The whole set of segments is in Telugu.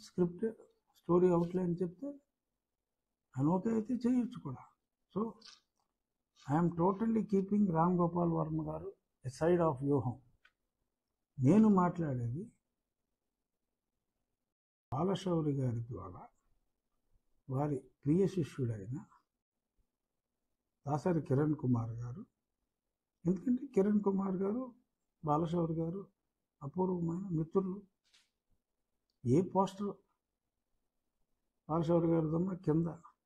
స్క్రిప్ట్ స్టోరీ అవుట్లైన్ చెప్తే ఆయన ఓకే అయితే చేయొచ్చు కూడా so I'm totally keeping Ram Gopal Varma గారు ఎ సైడ్ ఆఫ్ వ్యూహం నేను మాట్లాడేది బాలశౌరి గారి ద్వారా వారి ప్రియ శిష్యుడైన దాసరి కిరణ్ కుమార్ గారు ఎందుకంటే కిరణ్ కుమార్ గారు బాలశౌరి గారు అపూర్వమైన మిత్రులు ఏ పోస్టర్ బాలశౌరి గారిదన్నా కింద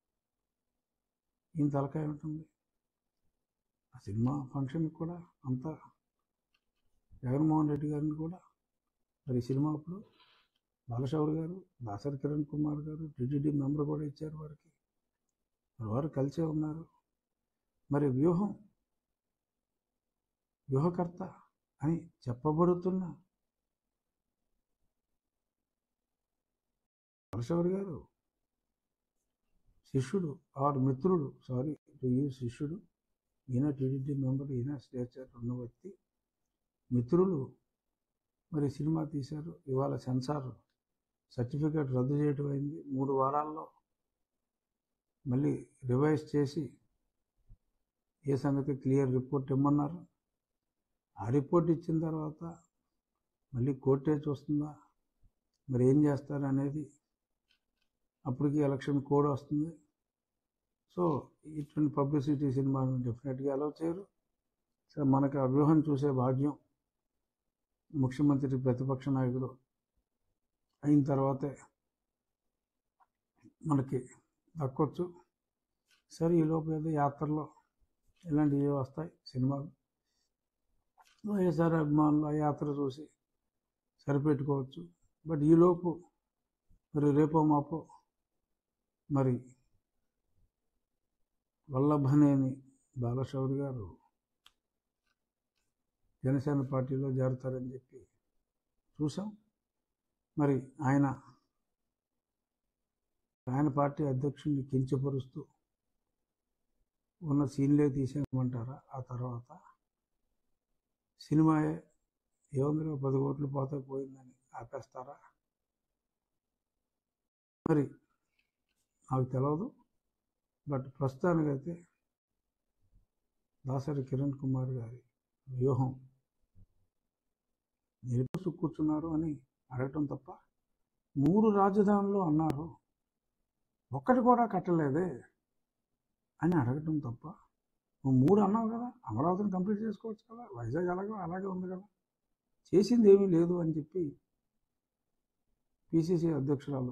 ఈయన తలకాయ ఉంటుంది ఆ సినిమా ఫంక్షన్ కూడా అంతా జగన్మోహన్ రెడ్డి గారిని కూడా మరి ఈ సినిమా అప్పుడు బాలశౌరి గారు దాసరి కిరణ్ కుమార్ గారు టీటీడీ మెంబర్ కూడా ఇచ్చారు వారికి మరి వారు కలిసే ఉన్నారు మరి వ్యూహం వ్యూహకర్త అని చెప్పబడుతున్న బాలశౌరి గారు శిష్యుడు ఆర్ మిత్రుడు సారీ టు యూజ్ శిష్యుడు ఈయన టీడీడీ మెంబర్ ఈయన స్టేచర్ ఉన్న వ్యక్తి మిత్రులు మరి సినిమా తీశారు ఇవాళ సెన్సార్ సర్టిఫికేట్ రద్దు చేయడం అయింది మూడు వారాల్లో మళ్ళీ రివైజ్ చేసి ఏ సంగతి క్లియర్ రిపోర్ట్ ఇమ్మన్నారు ఆ రిపోర్ట్ ఇచ్చిన తర్వాత మళ్ళీ కోర్టే చూస్తుందా మరి ఏం చేస్తారు అనేది అప్పటికి ఎలక్షన్ కోడ్ వస్తుంది సో ఇటువంటి పబ్లిసిటీ సినిమాను డెఫినెట్గా అలౌ చేయరు సో మనకు ఆ వ్యూహం చూసే భాగ్యం ముఖ్యమంత్రి ప్రతిపక్ష నాయకుడు అయిన తర్వాతే మనకి దక్కొచ్చు సరే ఈ లోపు ఏదో యాత్రలో ఇలాంటివి వస్తాయి సినిమాలు వైఎస్ఆర్ అభిమానులు ఆ యాత్ర చూసి సరిపెట్టుకోవచ్చు బట్ ఈలోపు మరి రేపో మాపో మరి వల్లభనేని బాలశౌరి గారు జనసేన పార్టీలో చేరతారని చెప్పి చూసాం మరి ఆయన ఆయన పార్టీ అధ్యక్షుడిని కించపరుస్తూ ఉన్న సీన్లే తీసేయమంటారా ఆ తర్వాత సినిమాయే ఏముందిలో పది కోట్లు పోతే పోయిందని ఆపేస్తారా మరి నాకు తెలియదు బట్ ప్రస్తుతానికైతే దాసరి కిరణ్ కుమార్ గారి వ్యూహం నిలిపి కూర్చున్నారు అని అడగటం తప్ప మూడు రాజధానులు అన్నారు ఒక్కటి కూడా కట్టలేదే అని అడగటం తప్ప నువ్వు మూడు అన్నావు కదా అమరావతిని కంప్లీట్ చేసుకోవచ్చు కదా వైజాగ్ అలాగే అలాగే ఉంది కదా చేసింది ఏమీ లేదు అని చెప్పి పిసిసి అధ్యక్షురాలు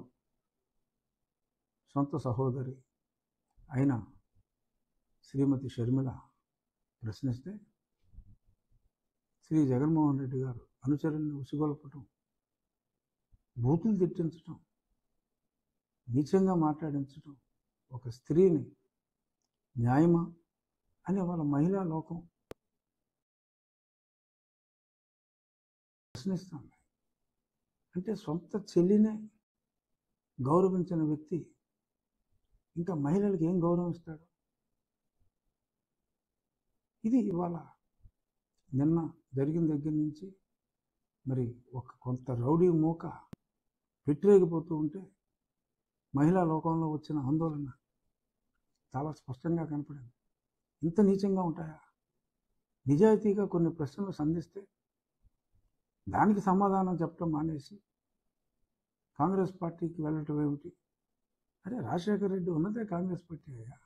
సొంత సహోదరి అయిన శ్రీమతి షర్మిల ప్రశ్నిస్తే శ్రీ జగన్మోహన్ రెడ్డి గారు అనుచరుల్ని ఉసిగొల్పటం బూతులు తిట్టించటం నీచంగా మాట్లాడించటం ఒక స్త్రీని న్యాయమా అని వాళ్ళ మహిళా లోకం ప్రశ్నిస్తుంది అంటే సొంత చెల్లినే గౌరవించిన వ్యక్తి ఇంకా మహిళలకు ఏం గౌరవం ఇస్తాడు ఇది ఇవాళ నిన్న జరిగిన దగ్గర నుంచి మరి ఒక కొంత రౌడీ మూక పెట్టిరేగిపోతూ ఉంటే మహిళా లోకంలో వచ్చిన ఆందోళన చాలా స్పష్టంగా కనపడింది ఇంత నీచంగా ఉంటాయా నిజాయితీగా కొన్ని ప్రశ్నలు సంధిస్తే దానికి సమాధానం చెప్పడం మానేసి కాంగ్రెస్ పార్టీకి వెళ్ళటం ఏమిటి అరే రాజశేఖర రెడ్డి ఉన్నదే కాంగ్రెస్ పార్టీ అయ్యా